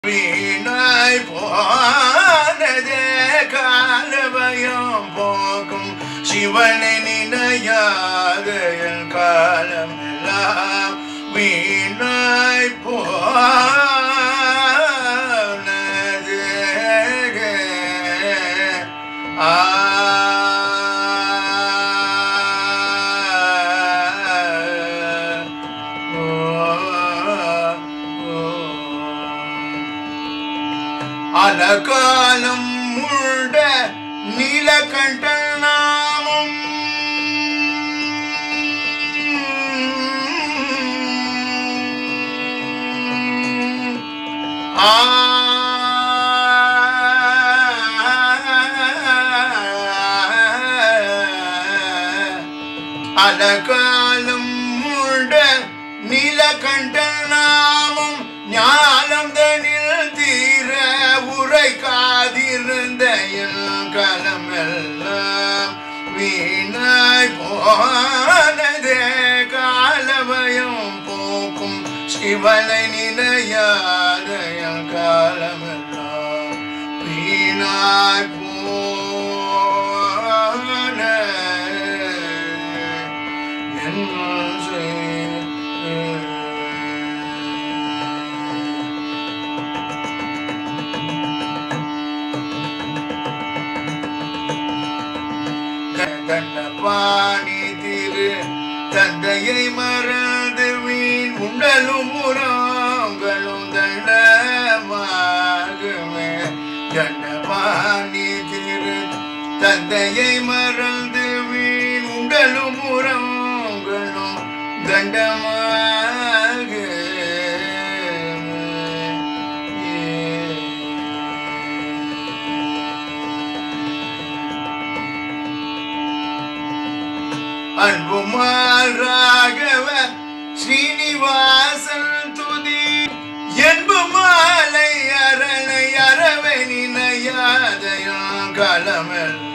வீணாய் போனதே காலபயம் போக்கும் சிவனை நினையாத என் காலமெல்லாம் வீணாய் போனதே ஆ அலகாலம் முண்ட நீலகண்டன் நாமம் ஆ அலகாலம் முண்ட நீலகண்டன் நாமம் ஞானம் தனில் தீர உரைக்காதிருந்த என் கலமெல்லாம் வீணாய் போனதே காலபயம் போக்கும் சிவனை நினையாத என் காலமெல்லாம் வீணாய் போன என் செய்- தண்டபாணி திரு தந்தையை மறந்து வீண் உண்டலும் உரங்களும் தண்டமாகுமே தண்டபாணி திரு தந்தையை மறந்து வீண் உண்டலும் உரங்களும் அன்புமால் ராகவ ஸ்ரீனிவாசன் துதி என்பு மாலை அரணை அரவணி நயாதயம் களமெல்லாம்